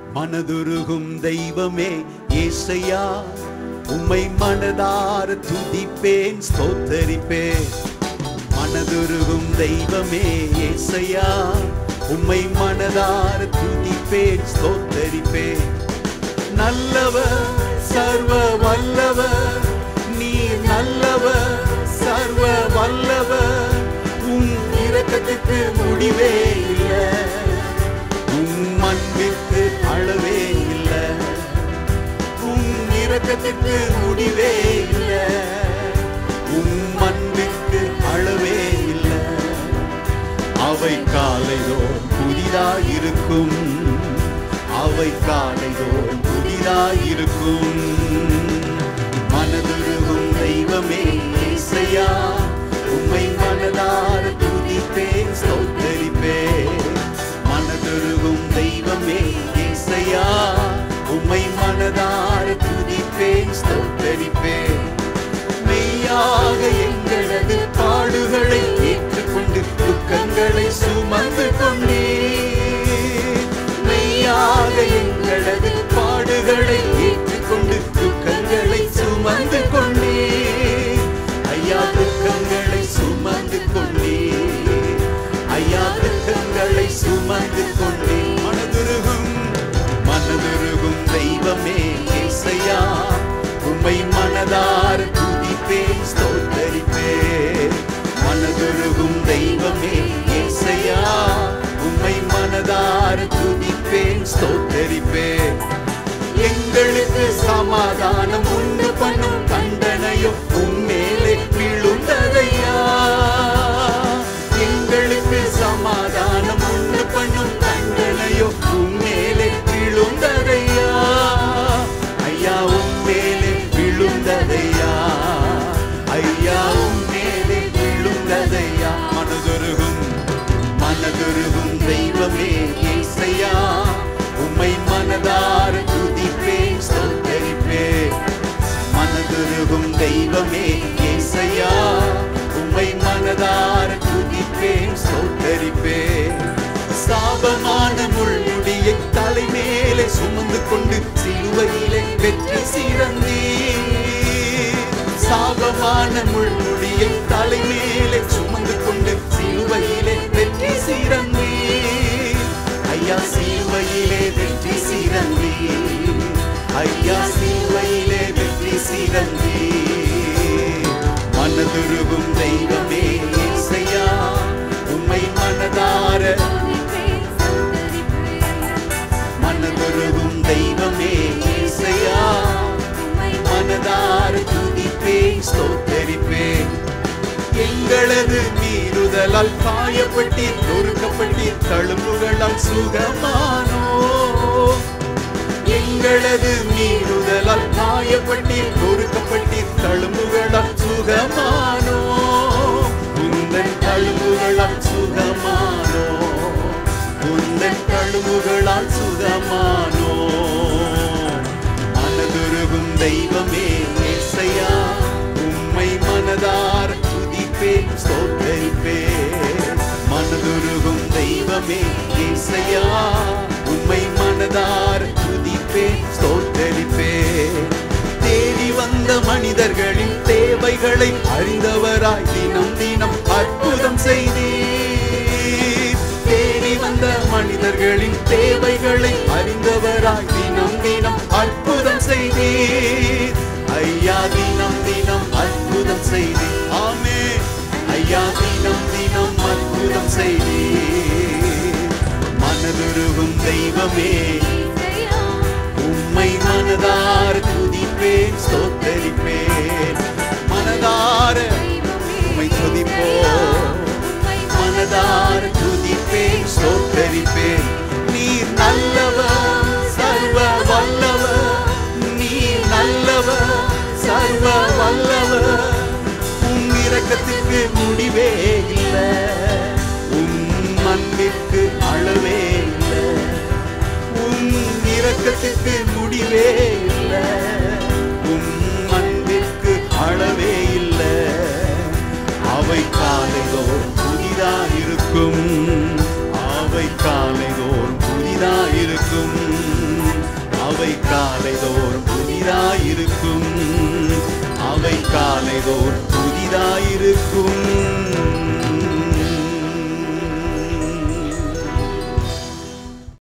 மனதுருகும் தெய்வமே ஏசையா உம்மை மனதார துதிப்பேன் ஸ்தோத்தரிப்பேன் மனதுருகும் தெய்வமே ஏசையா உம்மை மனதார துதிப்பேன் ஸ்தோத்தரிப்பேன் நல்லவர் சர்வ வல்லவர் நீ நல்லவர் சர்வ வல்லவர் உன் இரக்கத்துக்கு முடிவே இல்லை உன் அன்பிற்கு அளவே இல்லை உன் இரக்கத்துக்கு முடிவே இல்லை உன் அன்பிற்கு அளவே இல்லை அவை காலைதோறும் புதிதாயிருக்கும் அவை காலைதோறும் புதிதாயிருக்கும் மனதுருகும் தெய்வமே இசையா உம்மை மனதார துதிப்பேன் ஸ்தோத்தரிப்பேன் மனதுருகும் தெய்வமே இசையா உம்மை மனதார துதிப்பேன் ஸ்தோத்தரிப்பேன் மெய்யாக எங்களது பாடுகளை ஏற்றுக்கொண்டு துக்கங்களை சுமந்து கொண்டே மெய்யாக எங்களது பாடுகளை ஏற்றுக்கொண்டு துக்கங்களை சுமந்து கொண்டே ஐயா துக்கங்களை சுமந்து கொண்டே ஐயா துக்கங்களை சுமந்து கொண்டே மனதுருகும் மனதுருகும் தெய்வமே இசையா உம்மை மனதார துதிப்பேன் ஸ்தோத்தரிப்பேன் மனதுருகும் தெய்வமே இசையா உம்மை மனதார துதிப்பேன் ஸ்தோத்தரிப்பேன் எங்களுக்கு சமாதானம் உண்டு பண்ணும் தண்டனையோ உம்மேலே விழுந்ததையா எங்களுக்கு சமாதானம் உண்டு பண்ணும் தண்டனையோ உம்மேலே விழுந்ததையா ஐயா உம்மேலே விழுந்ததையா ஐயா உம்மேலே விழுந்ததையா மனதுருகும் மனதுருகும் தெய்வமே இசையா உம்மை மனதார துதிப்பேன் ஸ்தோத்தரிப்பேன் மனதுருகும் தெய்வமே இசையா உம்மை மனதார துதிப்பேன் ஸ்தோத்தரிப்பேன் சாபமான முள்முடியை தலைமேலே சுமந்து கொண்டு சிலுவையிலே வெற்றி சிறந்தீர் சாபமான முள்முடியை தலைமேலே சுமந்து கொண்டு சிலுவையிலே வெற்றி சிறந்தீர் ஐயா சிலுவையிலே வெற்றி சிறந்தீர் ஐயா சிலுவையிலே வெற்றி சிறந்தீர் மனதுருகும் தெய்வமே இசையா உம்மை மனதார மனதுருகும் தெய்வமே இசையா மனதார துதிப்பேன் ஸ்தோத்தரிப்பேன் எங்களது மீறுதலால் காயப்பட்டீர் நொறுக்கப்பட்டீர் தழும்புகளால் சுகமானோ எங்களது மீறுதலால் காயப்பட்டீர் நொறுக்கப்பட்டீர் தழும்புகளால் சுகமானோ உந்தன் தழும்புகளால் சுகமானோ உந்தன் தழும்புகளால் சுகமானோ மனதுருகும் தெய்வமே இசையா உம்மை மனதார துதிப்பேன் ஸ்தோத்தரிப்பேன் மனதுருகும் தெய்வமே இசையா உம்மை மனதார துதிப்பேன் ஸ்தோத்தரிப்பேன் தேடி வந்த மனிதர்களின் தேவைகளை அறிந்தவராய் தினம் தினம் அற்புதம் செய்தீர் தேடி வந்த மனிதர்களின் தேவைகளை அறிந்தவராய் தினம் தினம் அற்புதம் செய்தீர் ஐயா தினம் தினம் அற்புதம் செய்தீர் ஆமே ஐயா தினம் தினம் அற்புதம் செய்தீர் மனதுருகும் தெய்வமே உம்மை மனதார துதிப்பேன் ஸ்தோத்தரிப்பேன் மனதார உம்மை துதிப்போம் மனதார துதிப்பேன் ஸ்தோத்தரிப்பேன் நீர் நல்லவர் சர்வ வல்லவர் நீர் நல்லவர் சர்வ வல்லவர் உன் இரக்கத்துக்கு முடிவே இல்லை உன் அன்பிற்கு அளவே இல்லை உன் இரக்கத்துக்கு முடிவே இல்லை உன் அன்பிற்கு அளவே இல்லை அவை காலைதோறும் புதிதாயிருக்கும் அவை காலைதோறும் புதிதாயிருக்கும் காலைதோறும் புதிதாயிருக்கும் அவை காலைதோறும் புதிதாயிருக்கும்